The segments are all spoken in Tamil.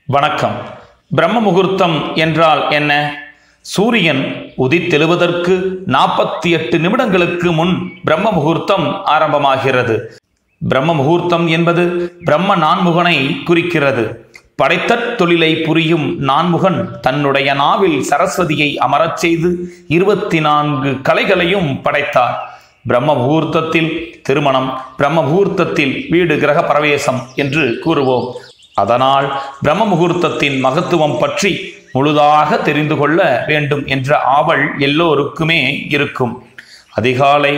வணக்கம் பிரம்ம முகூர்த்தம் என்றால் என்ன சூரியன் உதித்தெழுவதற்கு நாற்பத்தி எட்டு நிமிடங்களுக்கு முன் பிரம்ம முகூர்த்தம் ஆரம்பமாகிறது பிரம்ம முகூர்த்தம் என்பது பிரம்ம நான்முகனை குறிக்கிறது படைத்தற் தொழிலை புரியும் நான்முகன் தன்னுடைய நாவில் சரஸ்வதியை அமரச் செய்து இருபத்தி நான்கு கலைகளையும் படைத்தார் பிரம்ம முகூர்த்தத்தில் திருமணம் பிரம்ம முகூர்த்தத்தில் வீடு கிரக பிரவேசம் என்று கூறுவோம் அதனால் பிரம்ம முகூர்த்தத்தின் மகத்துவம் பற்றி முழுதாக தெரிந்து கொள்ள வேண்டும் என்ற ஆவல் எல்லோருக்குமே இருக்கும் அதிகாலை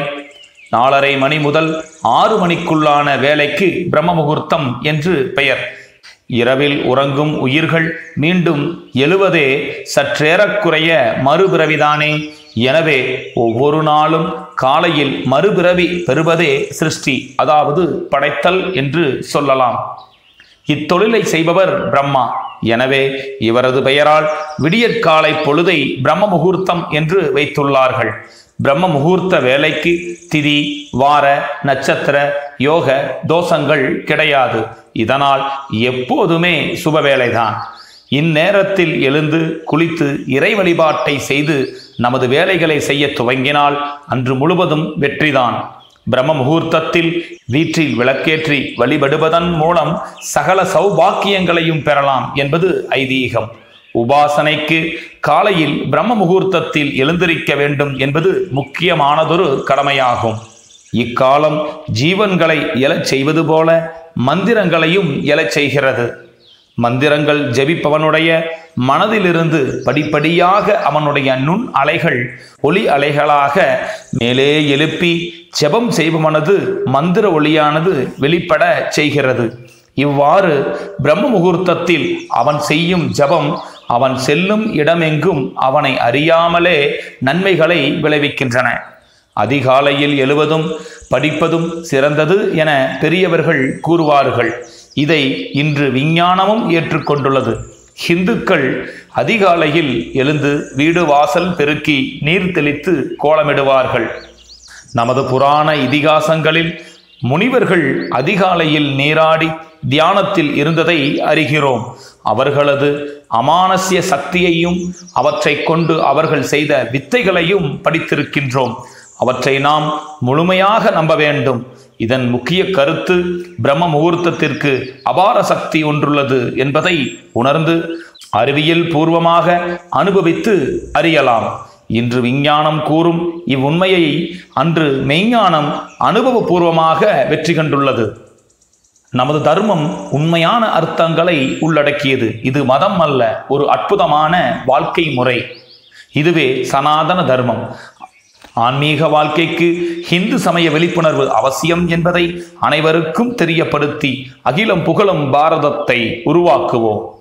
நாலரை மணி முதல் ஆறு மணிக்குள்ளான வேலைக்கு பிரம்ம முகூர்த்தம் என்று பெயர் இரவில் உறங்கும் உயிர்கள் மீண்டும் எழுவதே சற்றேறக்குறைய மறுபிறவிதானே எனவே ஒவ்வொரு நாளும் காலையில் மறுபிறவி பெறுவதே சிருஷ்டி அதாவது படைத்தல் என்று சொல்லலாம் இத்தொழிலை செய்பவர் பிரம்மா எனவே இவரது பெயரால் விடியற்காலை பொழுதை பிரம்ம முகூர்த்தம் என்று வைத்துள்ளார்கள் பிரம்ம முகூர்த்த வேலைக்கு திதி வார நட்சத்திர யோக தோஷங்கள் கிடையாது இதனால் எப்போதுமே சுப வேலைதான் இந்நேரத்தில் எழுந்து குளித்து இறை வழிபாட்டை செய்து நமது வேலைகளை செய்ய துவங்கினால் அன்று முழுவதும் வெற்றிதான் பிரம்ம முகூர்த்தத்தில் வீட்டில் விளக்கேற்றி வழிபடுவதன் மூலம் சகல சௌபாக்கியங்களையும் பெறலாம் என்பது ஐதீகம் உபாசனைக்கு காலையில் பிரம்ம முகூர்த்தத்தில் எழுந்திருக்க வேண்டும் என்பது முக்கியமானதொரு கடமையாகும் இக்காலம் ஜீவன்களை எழச் செய்வது போல மந்திரங்களையும் எழச் செய்கிறது மந்திரங்கள் ஜெபிப்பவனுடைய மனதிலிருந்து படிப்படியாக அவனுடைய நுண் அலைகள் ஒளி அலைகளாக மேலே எழுப்பி ஜெபம் செய்பவனது மந்திர ஒளியானது வெளிப்பட செய்கிறது இவ்வாறு பிரம்ம முகூர்த்தத்தில் அவன் செய்யும் ஜபம் அவன் செல்லும் இடமெங்கும் அவனை அறியாமலே நன்மைகளை விளைவிக்கின்றன அதிகாலையில் எழுவதும் படிப்பதும் சிறந்தது என பெரியவர்கள் கூறுவார்கள் இதை இன்று விஞ்ஞானமும் ஏற்றுக்கொண்டுள்ளது ஹிந்துக்கள் அதிகாலையில் எழுந்து வீடு வாசல் பெருக்கி நீர் தெளித்து கோலமிடுவார்கள் நமது புராண இதிகாசங்களில் முனிவர்கள் அதிகாலையில் நீராடி தியானத்தில் இருந்ததை அறிகிறோம் அவர்களது அமானசிய சக்தியையும் அவற்றை கொண்டு அவர்கள் செய்த வித்தைகளையும் படித்திருக்கின்றோம் அவற்றை நாம் முழுமையாக நம்ப வேண்டும் இதன் முக்கிய கருத்து பிரம்ம முகூர்த்தத்திற்கு அபார சக்தி ஒன்றுள்ளது என்பதை உணர்ந்து அறிவியல் பூர்வமாக அனுபவித்து அறியலாம் இன்று விஞ்ஞானம் கூறும் இவ்வுண்மையை அன்று மெய்ஞானம் அனுபவபூர்வமாக வெற்றி கண்டுள்ளது நமது தர்மம் உண்மையான அர்த்தங்களை உள்ளடக்கியது இது மதம் அல்ல ஒரு அற்புதமான வாழ்க்கை முறை இதுவே சனாதன தர்மம் ஆன்மீக வாழ்க்கைக்கு ஹிந்து சமய விழிப்புணர்வு அவசியம் என்பதை அனைவருக்கும் தெரியப்படுத்தி அகிலம் புகழும் பாரதத்தை உருவாக்குவோம்